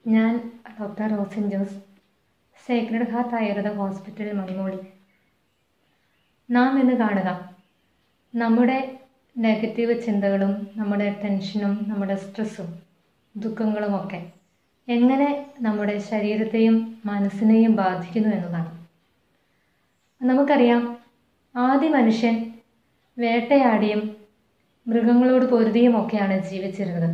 ഞാൻ doctor Rosin Jose sacred heart Ayurveda hospital Manimooli നാം ഇന്ന് കാണുക നമ്മുടെ നെഗറ്റീവ് ചിന്തകളും നമ്മുടെ ടെൻഷനും നമ്മുടെ സ്ട്രെസ്സും ദുഃഖങ്ങളുമൊക്കെ എങ്ങനെ നമ്മുടെ ശരീരത്തെയും മനസ്സിനെയും ബാധിക്കുന്നു എന്നതാണ് നമുക്കറിയാം ആദ്യ മനുഷ്യൻ വേട്ടയാടിയും മൃഗങ്ങളോട് പൊരുതിയും ഒക്കെയാണ് ജീവിച്ചിരുന്നത്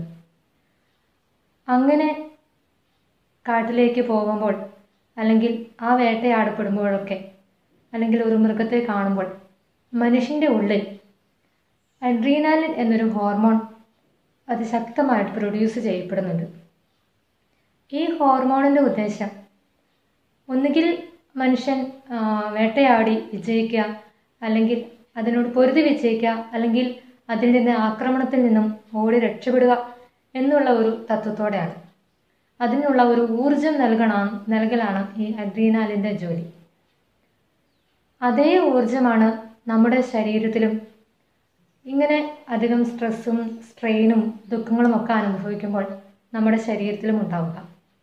അങ്ങനെ കാട്ടിലേക്ക് പോകുമ്പോൾ അല്ലെങ്കിൽ ആ വേട്ടയാടപ്പെടുമ്പോഴൊക്കെ അല്ലെങ്കിൽ ഒരു മൃഗത്തെ കാണുമ്പോൾ മനുഷ്യൻ്റെ ഉള്ളിൽ അഡ്രീനാലിൻ എന്നൊരു ഹോർമോൺ അതിശക്തമായിട്ട് പ്രൊഡ്യൂസ് ചെയ്യപ്പെടുന്നുണ്ട് ഈ ഹോർമോണിൻ്റെ ഉദ്ദേശം ഒന്നുകിൽ മനുഷ്യൻ ആ, വേട്ടയാടി വിജയിക്കുക അല്ലെങ്കിൽ അതിനോട് പൊരുതി വിജയിക്കുക അല്ലെങ്കിൽ അതിൽ നിന്ന് ആക്രമണത്തിൽ നിന്നും ഓടി രക്ഷപ്പെടുക എന്നുള്ള ഒരു തത്വത്തോടെയാണ് അതിനുള്ള ഒരു ഊർജം നൽകണം നൽകലാണ് ഈ അഡ്രീനാലിൻ്റെ ജോലി അതേ ഊർജമാണ് നമ്മുടെ ശരീരത്തിലും ഇങ്ങനെ അധികം സ്ട്രെസ്സും സ്ട്രെയിനും ദുഃഖങ്ങളും ഒക്കെ അനുഭവിക്കുമ്പോൾ നമ്മുടെ ശരീരത്തിലും ഉണ്ടാവുക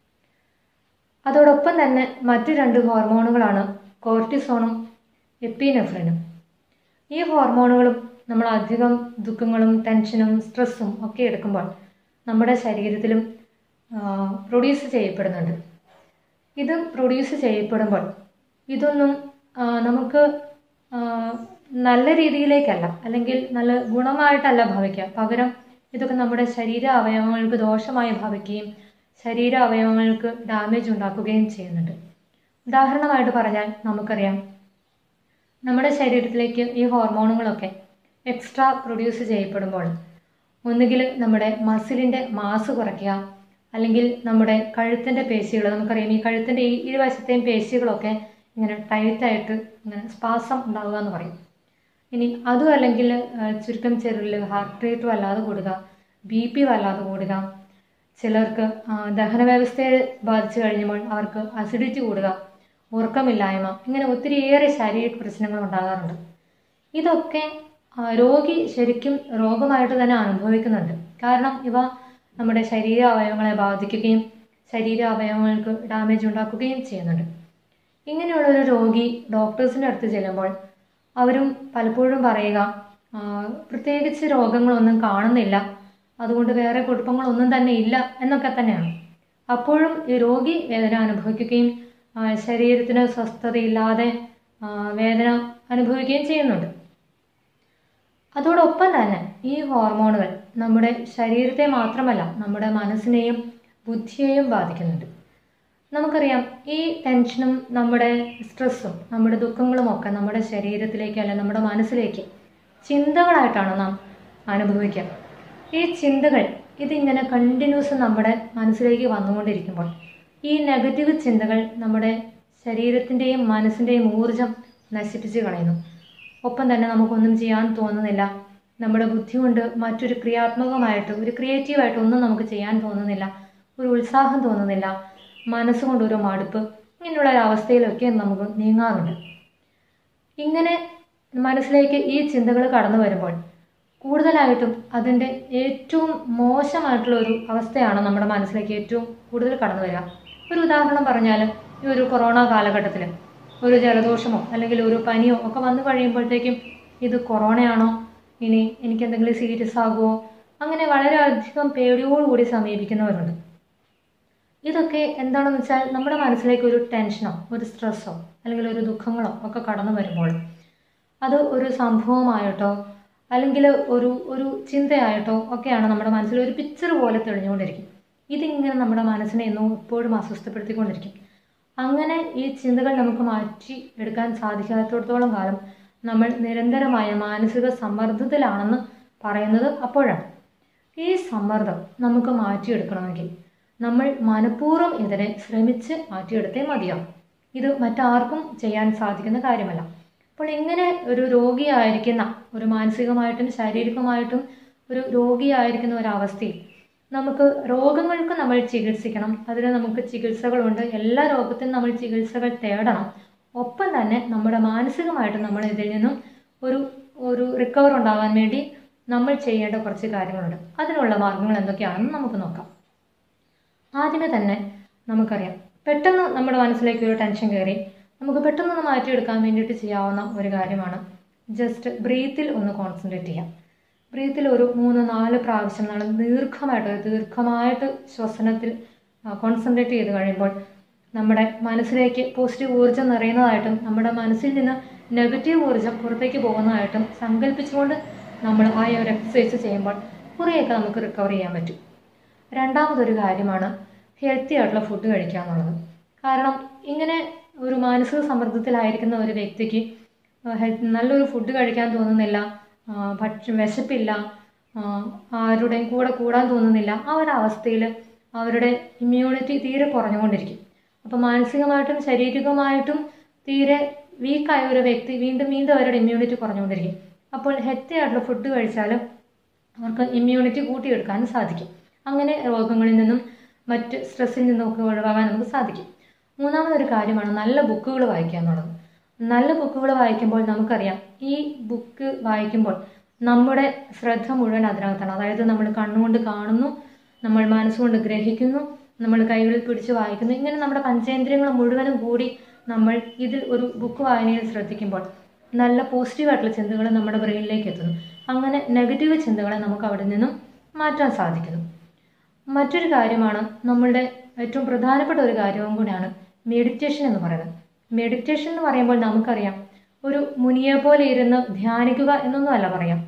അതോടൊപ്പം തന്നെ മറ്റു രണ്ട് ഹോർമോണുകളാണ് കോർട്ടിസോണും എപ്പിനെഫ്രിനും ഈ ഹോർമോണുകളും നമ്മൾ അധികം ദുഃഖങ്ങളും ടെൻഷനും സ്ട്രെസ്സും ഒക്കെ എടുക്കുമ്പോൾ നമ്മുടെ ശരീരത്തിലും പ്രൊഡ്യൂസ് ചെയ്യപ്പെടുന്നുണ്ട് ഇത് പ്രൊഡ്യൂസ് ചെയ്യപ്പെടുമ്പോൾ ഇതൊന്നും ആ, നമുക്ക് ആ, നല്ല രീതിയിലേക്കല്ല അല്ലെങ്കിൽ നല്ല ഗുണമായിട്ടല്ല ഭവിക്കുക പകരം ഇതൊക്കെ നമ്മുടെ ശരീര അവയവങ്ങൾക്ക് ദോഷമായി ഭവിക്കുകയും ശരീര അവയവങ്ങൾക്ക് ഡാമേജ് ഉണ്ടാക്കുകയും ചെയ്യുന്നുണ്ട് ഉദാഹരണമായിട്ട് പറഞ്ഞാൽ നമുക്കറിയാം നമ്മുടെ ശരീരത്തിലേക്ക് ഈ ഹോർമോണുകളൊക്കെ എക്സ്ട്രാ പ്രൊഡ്യൂസ് ചെയ്യപ്പെടുമ്പോൾ ഒന്നുകിൽ നമ്മുടെ മസിലിൻ്റെ മാസ് കുറയ്ക്കുക അല്ലെങ്കിൽ നമ്മുടെ കഴുത്തിൻ്റെ പേശികൾ നമുക്കറിയാം ഈ കഴുത്തിൻ്റെ ഈ ഇരുവശത്തെയും പേശികളൊക്കെ ഇങ്ങനെ ടൈറ്റായിട്ട് ഇങ്ങനെ സ്പാസം ഉണ്ടാവുക എന്ന് പറയും ഇനി അതും അല്ലെങ്കിൽ ആ, ചുരുക്കം ചെറുതിൽ ഹാർട്ട് റേറ്റ് വല്ലാതെ കൂടുക ബി പി വല്ലാതെ കൂടുക ചിലർക്ക് ആ, ദഹന വ്യവസ്ഥയെ ബാധിച്ചു കഴിഞ്ഞപ്പോൾ അവർക്ക് അസിഡിറ്റി കൂടുക ഉറക്കമില്ലായ്മ ഇങ്ങനെ ഒത്തിരിയേറെ ശാരീരിക പ്രശ്നങ്ങൾ ഉണ്ടാകാറുണ്ട് ഇതൊക്കെ ആ, രോഗി ശരിക്കും രോഗമായിട്ട് തന്നെ അനുഭവിക്കുന്നുണ്ട് കാരണം ഇവ നമ്മുടെ ശരീര അവയവങ്ങളെ ബാധിക്കുകയും ശരീര അവയവങ്ങൾക്ക് ഡാമേജ് ഉണ്ടാക്കുകയും ചെയ്യുന്നുണ്ട് ഇങ്ങനെയുള്ള ഒരു രോഗി ഡോക്ടേഴ്സിൻ്റെ അടുത്ത് ചെല്ലുമ്പോൾ അവരും പലപ്പോഴും പറയുക ആ, പ്രത്യേകിച്ച് രോഗങ്ങളൊന്നും കാണുന്നില്ല അതുകൊണ്ട് വേറെ കുഴപ്പങ്ങളൊന്നും തന്നെ ഇല്ല എന്നൊക്കെ തന്നെയാണ് അപ്പോഴും ഈ രോഗി വേദന അനുഭവിക്കുകയും ആ, ശരീരത്തിന് സ്വസ്ഥതയില്ലാതെ ആ, വേദന അനുഭവിക്കുകയും ചെയ്യുന്നുണ്ട് അതോടൊപ്പം തന്നെ ഈ ഹോർമോണുകൾ നമ്മുടെ ശരീരത്തെ മാത്രമല്ല നമ്മുടെ മനസ്സിനെയും ബുദ്ധിയെയും ബാധിക്കുന്നുണ്ട് നമുക്കറിയാം ഈ ടെൻഷനും നമ്മുടെ സ്ട്രെസ്സും നമ്മുടെ ദുഃഖങ്ങളും ഒക്കെ നമ്മുടെ ശരീരത്തിലേക്ക് അല്ല നമ്മുടെ മനസ്സിലേക്ക് ചിന്തകളായിട്ടാണ് നാം അനുഭവിക്കുക ഈ ചിന്തകൾ ഇതിങ്ങനെ കണ്ടിന്യൂസ് നമ്മുടെ മനസ്സിലേക്ക് വന്നുകൊണ്ടിരിക്കുമ്പോൾ ഈ നെഗറ്റീവ് ചിന്തകൾ നമ്മുടെ ശരീരത്തിൻ്റെയും മനസ്സിൻ്റെയും ഊർജം നശിപ്പിച്ച് കളയുന്നു ഒപ്പം തന്നെ നമുക്കൊന്നും ചെയ്യാൻ തോന്നുന്നില്ല നമ്മുടെ ബുദ്ധി കൊണ്ട് മറ്റൊരു ക്രിയാത്മകമായിട്ട് ഒരു ക്രിയേറ്റീവായിട്ട് ഒന്നും നമുക്ക് ചെയ്യാൻ തോന്നുന്നില്ല ഒരു ഉത്സാഹം തോന്നുന്നില്ല മനസ്സുകൊണ്ട് ഒരു മടുപ്പ് ഇങ്ങനെയുള്ള ഒരു അവസ്ഥയിലൊക്കെ നമുക്ക് നീങ്ങാറുണ്ട് ഇങ്ങനെ മനസ്സിലേക്ക് ഈ ചിന്തകൾ കടന്നു വരുമ്പോൾ കൂടുതലായിട്ടും അതിൻ്റെ ഏറ്റവും മോശമായിട്ടുള്ള ഒരു അവസ്ഥയാണ് നമ്മുടെ മനസ്സിലേക്ക് ഏറ്റവും കൂടുതൽ കടന്നു വരിക ഒരു ഉദാഹരണം പറഞ്ഞാൽ ഈ ഒരു കൊറോണ കാലഘട്ടത്തിൽ ഒരു ജലദോഷമോ അല്ലെങ്കിൽ ഒരു പനിയോ ഒക്കെ വന്നു കഴിയുമ്പോഴത്തേക്കും ഇത് കൊറോണയാണോ ഇനി എനിക്ക് എന്തെങ്കിലും സീരിയസ് ആകുമോ അങ്ങനെ വളരെയധികം പേടിയോടുകൂടി സമീപിക്കുന്നവരുണ്ട് ഇതൊക്കെ എന്താണെന്ന് വെച്ചാൽ നമ്മുടെ മനസ്സിലേക്ക് ഒരു ടെൻഷനോ ഒരു സ്ട്രെസ്സോ അല്ലെങ്കിൽ ഒരു ദുഃഖങ്ങളോ ഒക്കെ കടന്നു വരുമ്പോൾ അത് ഒരു സംഭവമായിട്ടോ അല്ലെങ്കിൽ ഒരു ഒരു ചിന്തയായിട്ടോ ഒക്കെയാണ് നമ്മുടെ മനസ്സിൽ ഒരു പിക്ചർ പോലെ തെളിഞ്ഞുകൊണ്ടിരിക്കും ഇതിങ്ങനെ നമ്മുടെ മനസ്സിനെ എന്നും എപ്പോഴും അസ്വസ്ഥപ്പെടുത്തിക്കൊണ്ടിരിക്കും അങ്ങനെ ഈ ചിന്തകൾ നമുക്ക് മാറ്റി എടുക്കാൻ സാധിക്കാത്തിടത്തോളം കാലം നമ്മൾ നിരന്തരമായ മാനസിക സമ്മർദ്ദത്തിലാണെന്ന് പറയുന്നത് അപ്പോഴാണ് ഈ സമ്മർദ്ദം നമുക്ക് മാറ്റിയെടുക്കണമെങ്കിൽ നമ്മൾ മനഃപൂർവ്വം ഇതിനെ ശ്രമിച്ച് മാറ്റിയെടുത്തേ മതിയാവും ഇത് മറ്റാർക്കും ചെയ്യാൻ സാധിക്കുന്ന കാര്യമല്ല അപ്പോൾ ഇങ്ങനെ ഒരു രോഗിയായിരിക്കുന്ന ഒരു മാനസികമായിട്ടും ശാരീരികമായിട്ടും ഒരു രോഗിയായിരിക്കുന്ന ഒരവസ്ഥയിൽ നമുക്ക് രോഗങ്ങൾക്ക് നമ്മൾ ചികിത്സിക്കണം അതിന് നമുക്ക് ചികിത്സകളുണ്ട് എല്ലാ രോഗത്തിനും നമ്മൾ ചികിത്സകൾ തേടണം ഒപ്പം തന്നെ നമ്മുടെ മാനസികമായിട്ട് നമ്മൾ ഇതിൽ നിന്നും ഒരു ഒരു റിക്കവർ ഉണ്ടാകാൻ വേണ്ടി നമ്മൾ ചെയ്യേണ്ട കുറച്ച് കാര്യങ്ങളുണ്ട് അതിനുള്ള മാർഗങ്ങൾ എന്തൊക്കെയാണെന്ന് നമുക്ക് നോക്കാം ആദ്യമേ തന്നെ നമുക്കറിയാം പെട്ടെന്ന് നമ്മുടെ മനസ്സിലേക്ക് ഒരു ടെൻഷൻ കയറി നമുക്ക് പെട്ടെന്ന് മാറ്റിയെടുക്കാൻ വേണ്ടിയിട്ട് ചെയ്യാവുന്ന ഒരു കാര്യമാണ് ജസ്റ്റ് ബ്രീത്തിൽ ഒന്ന് കോൺസെൻട്രേറ്റ് ചെയ്യാം ബ്രീത്തിൽ ഒരു മൂന്ന് നാല് പ്രാവശ്യം നമ്മൾ ദീർഘമായിട്ട് ഒരു ദീർഘമായിട്ട് ശ്വസനത്തിൽ കോൺസെൻട്രേറ്റ് ചെയ്ത് കഴിയുമ്പോൾ നമ്മുടെ മനസ്സിലേക്ക് പോസിറ്റീവ് ഊർജ്ജം നിറയുന്നതായിട്ടും നമ്മുടെ മനസ്സിൽ നിന്ന് നെഗറ്റീവ് ഊർജ്ജം പുറത്തേക്ക് പോകുന്നതായിട്ടും സങ്കല്പിച്ചുകൊണ്ട് നമ്മൾ ആ ഒരു എക്സസൈസ് ചെയ്യുമ്പോൾ കുറേയൊക്കെ നമുക്ക് റിക്കവർ ചെയ്യാൻ പറ്റും രണ്ടാമതൊരു കാര്യമാണ് ഹെൽത്തി ആയിട്ടുള്ള ഫുഡ് കഴിക്കുക എന്നുള്ളത് കാരണം ഇങ്ങനെ ഒരു മാനസിക സമ്മർദ്ദത്തിലായിരിക്കുന്ന ഒരു വ്യക്തിക്ക് ഹെൽത്ത് നല്ലൊരു ഫുഡ് കഴിക്കാൻ തോന്നുന്നില്ല ആ, ഭക്ഷ വിശപ്പില്ല ആ, ആരുടെയും കൂടെ കൂടാൻ തോന്നുന്നില്ല ആ ഒരു അവസ്ഥയിൽ അവരുടെ ഇമ്മ്യൂണിറ്റി തീരെ കുറഞ്ഞുകൊണ്ടിരിക്കും അപ്പോൾ മാനസികമായിട്ടും ശാരീരികമായിട്ടും തീരെ വീക്കായ ഒരു വ്യക്തി വീണ്ടും വീണ്ടും അവരുടെ ഇമ്മ്യൂണിറ്റി കുറഞ്ഞുകൊണ്ടിരിക്കും അപ്പോൾ ഹെൽത്തി ആയിട്ടുള്ള ഫുഡ് കഴിച്ചാൽ അവർക്ക് ഇമ്മ്യൂണിറ്റി കൂട്ടിയെടുക്കാൻ സാധിക്കും അങ്ങനെ രോഗങ്ങളിൽ നിന്നും മറ്റ് സ്ട്രെസ്സിൽ നിന്നൊക്കെ ഒഴിവാകാൻ നമുക്ക് സാധിക്കും മൂന്നാമതൊരു കാര്യമാണ് നല്ല ബുക്കുകൾ വായിക്കുക എന്നുള്ളത് നല്ല ബുക്കുകൾ വായിക്കുമ്പോൾ നമുക്കറിയാം ഈ ബുക്ക് വായിക്കുമ്പോൾ നമ്മുടെ ശ്രദ്ധ മുഴുവൻ അതിനകത്താണ് അതായത് നമ്മൾ കണ്ണുകൊണ്ട് കാണുന്നു നമ്മൾ മനസ്സുകൊണ്ട് ഗ്രഹിക്കുന്നു നമ്മൾ കൈകളിൽ പിടിച്ച് വായിക്കുന്നു ഇങ്ങനെ നമ്മുടെ പഞ്ചേന്ദ്രിയങ്ങൾ മുഴുവനും കൂടി നമ്മൾ ഇതിൽ ഒരു ബുക്ക് വായനയിൽ ശ്രദ്ധിക്കുമ്പോൾ നല്ല പോസിറ്റീവായിട്ടുള്ള ചിന്തകൾ നമ്മുടെ ബ്രെയിനിലേക്ക് എത്തുന്നു അങ്ങനെ നെഗറ്റീവ് ചിന്തകളെ നമുക്ക് അവിടെ നിന്നും മാറ്റാൻ സാധിക്കുന്നു മറ്റൊരു കാര്യമാണ് നമ്മളുടെ ഏറ്റവും പ്രധാനപ്പെട്ട ഒരു കാര്യവും കൂടിയാണ് മെഡിറ്റേഷൻ എന്ന് പറയുന്നത് മെഡിറ്റേഷൻ എന്ന് പറയുമ്പോൾ നമുക്കറിയാം ഒരു മുനിയെ പോലെ ഇരുന്ന് ധ്യാനിക്കുക എന്നൊന്നും അല്ല പറയാം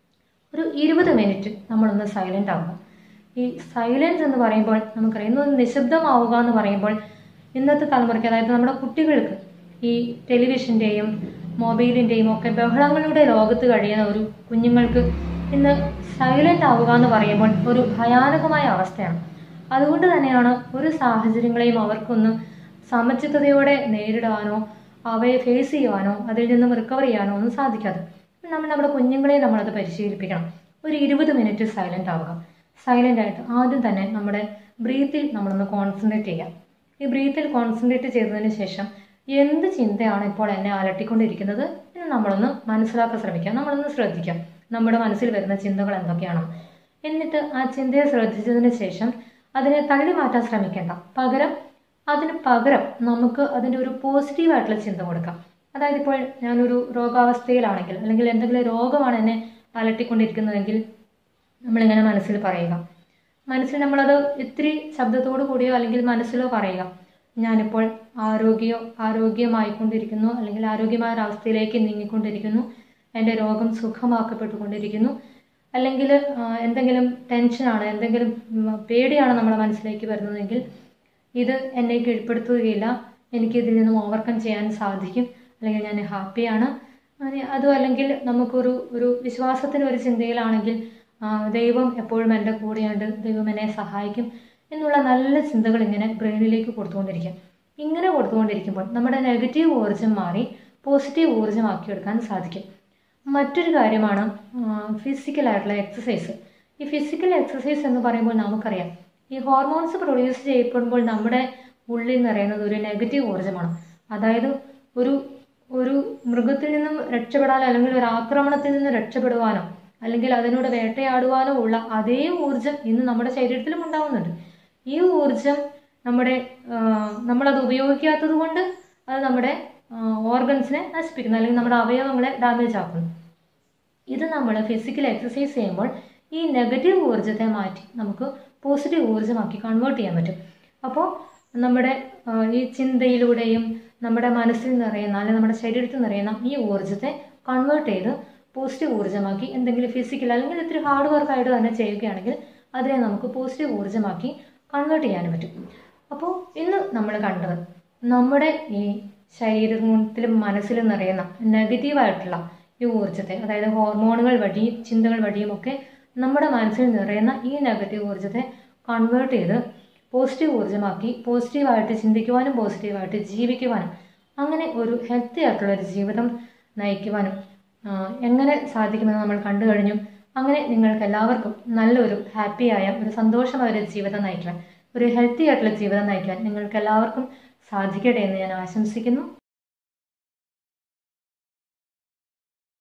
ഒരു ഇരുപത് മിനിറ്റ് നമ്മളൊന്ന് സൈലൻ്റ് ആവുക ഈ സൈലൻസ് എന്ന് പറയുമ്പോൾ നമുക്കറിയാം ഇന്നൊന്ന് നിശബ്ദമാവുക എന്ന് പറയുമ്പോൾ ഇന്നത്തെ തലമുറയ്ക്ക് അതായത് നമ്മുടെ കുട്ടികൾക്ക് ഈ ടെലിവിഷൻ്റെയും മൊബൈലിൻ്റെയും ഒക്കെ ബഹളങ്ങളുടെ ലോകത്ത് കഴിയുന്ന ഒരു കുഞ്ഞുങ്ങൾക്ക് ഇന്ന് സൈലൻ്റ് ആവുക എന്ന് പറയുമ്പോൾ ഒരു ഭയാനകമായ അവസ്ഥയാണ് അതുകൊണ്ട് തന്നെയാണ് ഒരു സാഹചര്യങ്ങളെയും അവർക്കൊന്ന് സമചിത്തതയോടെ നേരിടാനോ അവയെ ഫേസ് ചെയ്യുവാനോ അതിൽ നിന്നും റിക്കവർ ചെയ്യാനോ ഒന്നും സാധിക്കാതെ നമ്മൾ നമ്മുടെ കുഞ്ഞുങ്ങളെ നമ്മളത് പരിശീലിപ്പിക്കണം ഒരു ഇരുപത് മിനിറ്റ് സൈലൻ്റ് ആവുക സൈലൻ്റ് ആയിട്ട് ആദ്യം തന്നെ നമ്മുടെ ബ്രീത്തിൽ നമ്മളൊന്ന് കോൺസെൻട്രേറ്റ് ചെയ്യാം ഈ ബ്രീത്തിൽ കോൺസെൻട്രേറ്റ് ചെയ്തതിന് ശേഷം എന്ത് ചിന്തയാണ് ഇപ്പോൾ എന്നെ അലട്ടിക്കൊണ്ടിരിക്കുന്നത് എന്ന് നമ്മളൊന്ന് മനസ്സിലാക്കാൻ ശ്രമിക്കാം നമ്മളൊന്ന് ശ്രദ്ധിക്കാം നമ്മുടെ മനസ്സിൽ വരുന്ന ചിന്തകൾ എന്തൊക്കെയാണ് എന്നിട്ട് ആ ചിന്തയെ ശ്രദ്ധിച്ചതിന് ശേഷം അതിനെ തള്ളി മാറ്റാൻ ശ്രമിക്കേണ്ട പകരം അതിന് പകരം നമുക്ക് അതിൻ്റെ ഒരു പോസിറ്റീവായിട്ടുള്ള ചിന്ത കൊടുക്കാം അതായത് ഇപ്പോൾ ഞാനൊരു രോഗാവസ്ഥയിലാണെങ്കിൽ അല്ലെങ്കിൽ എന്തെങ്കിലും രോഗമാണ് എന്നെ അലട്ടിക്കൊണ്ടിരിക്കുന്നതെങ്കിൽ നമ്മളിങ്ങനെ മനസ്സിൽ പറയുക മനസ്സിൽ നമ്മളത് ഇത്തിരി ശബ്ദത്തോടു കൂടിയോ അല്ലെങ്കിൽ മനസ്സിലോ പറയുക ഞാനിപ്പോൾ ആരോഗ്യ ആരോഗ്യമായിക്കൊണ്ടിരിക്കുന്നു അല്ലെങ്കിൽ ആരോഗ്യമായ ഒരവസ്ഥയിലേക്ക് നീങ്ങിക്കൊണ്ടിരിക്കുന്നു എൻ്റെ രോഗം സുഖമാക്കപ്പെട്ടുകൊണ്ടിരിക്കുന്നു അല്ലെങ്കിൽ ആ, എന്തെങ്കിലും ടെൻഷനാണ് എന്തെങ്കിലും ഉം, പേടിയാണ് നമ്മുടെ മനസ്സിലേക്ക് വരുന്നതെങ്കിൽ ഇത് എന്നെ കീഴ്പ്പെടുത്തുകയില്ല എനിക്ക് ഇതിൽ നിന്നും ഓവർകം ചെയ്യാൻ സാധിക്കും അല്ലെങ്കിൽ ഞാൻ ഹാപ്പിയാണ് അങ്ങനെ അതും അല്ലെങ്കിൽ നമുക്കൊരു ഒരു വിശ്വാസത്തിന് ഒരു ചിന്തയിലാണെങ്കിൽ ആ, ദൈവം എപ്പോഴും എൻ്റെ കൂടെയുണ്ട് ദൈവം എന്നെ സഹായിക്കും എന്നുള്ള നല്ല ചിന്തകൾ ഇങ്ങനെ ബ്രെയിനിലേക്ക് കൊടുത്തുകൊണ്ടിരിക്കാം ഇങ്ങനെ കൊടുത്തുകൊണ്ടിരിക്കുമ്പോൾ നമ്മുടെ നെഗറ്റീവ് ഊർജ്ജം മാറി പോസിറ്റീവ് ഊർജ്ജമാക്കിയെടുക്കാൻ സാധിക്കും മറ്റൊരു കാര്യമാണ് ഫിസിക്കലായിട്ടുള്ള എക്സസൈസ് ഈ ഫിസിക്കൽ എക്സസൈസ് എന്ന് പറയുമ്പോൾ നമുക്കറിയാം ഈ ഹോർമോൺസ് പ്രൊഡ്യൂസ് ചെയ്യപ്പെടുമ്പോൾ നമ്മുടെ ഉള്ളിൽ നിറയുന്നത് ഒരു നെഗറ്റീവ് ഊർജ്ജമാണ് അതായത് ഒരു ഒരു മൃഗത്തിൽ നിന്നും രക്ഷപ്പെടാനോ അല്ലെങ്കിൽ ഒരു ആക്രമണത്തിൽ നിന്ന് രക്ഷപ്പെടുവാനോ അല്ലെങ്കിൽ അതിനോട് വേട്ടയാടുവാനോ ഉള്ള അതേ ഊർജ്ജം ഇന്ന് നമ്മുടെ ശരീരത്തിലും ഉണ്ടാവുന്നുണ്ട് ഈ ഊർജ്ജം നമ്മുടെ ആ, നമ്മളത് ഉപയോഗിക്കാത്തത് കൊണ്ട് അത് നമ്മുടെ ഓർഗൻസിനെ നശിപ്പിക്കുന്നു അല്ലെങ്കിൽ നമ്മുടെ അവയവങ്ങളെ ഡാമേജ് ആക്കുന്നു ഇത് നമ്മൾ ഫിസിക്കൽ എക്സസൈസ് ചെയ്യുമ്പോൾ ഈ നെഗറ്റീവ് ഊർജ്ജത്തെ മാറ്റി നമുക്ക് പോസിറ്റീവ് ഊർജ്ജമാക്കി കൺവേർട്ട് ചെയ്യാൻ പറ്റും അപ്പോൾ നമ്മുടെ ആ, ഈ ചിന്തയിലൂടെയും നമ്മുടെ മനസ്സിൽ നിറയുന്ന അല്ലെങ്കിൽ നമ്മുടെ ശരീരത്തിൽ നിറയുന്ന ഈ ഊർജ്ജത്തെ കൺവേർട്ട് ചെയ്ത് പോസിറ്റീവ് ഊർജ്ജമാക്കി എന്തെങ്കിലും ഫിസിക്കൽ അല്ലെങ്കിൽ ഇത്തിരി ഹാർഡ് വർക്കായിട്ട് തന്നെ ചെയ്യുകയാണെങ്കിൽ അതിനെ നമുക്ക് പോസിറ്റീവ് ഊർജ്ജമാക്കി കൺവേർട്ട് ചെയ്യാനും പറ്റും അപ്പോൾ ഇന്ന് നമ്മൾ കണ്ടത് നമ്മുടെ ഈ ശരീരത്തിലും മനസ്സിലും നിറയുന്ന നെഗറ്റീവായിട്ടുള്ള ഈ ഊർജ്ജത്തെ അതായത് ഹോർമോണുകൾ വഴിയും ചിന്തകൾ വഴിയും ഒക്കെ നമ്മുടെ മനസ്സിൽ നിറയുന്ന ഈ നെഗറ്റീവ് ഊർജ്ജത്തെ കൺവേർട്ട് ചെയ്ത് പോസിറ്റീവ് ഊർജ്ജമാക്കി പോസിറ്റീവായിട്ട് ചിന്തിക്കുവാനും പോസിറ്റീവായിട്ട് ജീവിക്കുവാനും അങ്ങനെ ഒരു ഹെൽത്തി ആയിട്ടുള്ള ഒരു ജീവിതം നയിക്കുവാനും ആ, എങ്ങനെ സാധിക്കുമെന്ന് നമ്മൾ കണ്ടു കഴിഞ്ഞു അങ്ങനെ നിങ്ങൾക്ക് എല്ലാവർക്കും നല്ലൊരു ഹാപ്പിയായ ഒരു സന്തോഷമായ ഒരു ജീവിതം നയിക്കുവാൻ ഒരു ഹെൽത്തി ആയിട്ടുള്ള ജീവിതം നയിക്കുവാൻ നിങ്ങൾക്ക് എല്ലാവർക്കും സാധിക്കട്ടെ എന്ന് ഞാൻ ആശംസിക്കുന്നു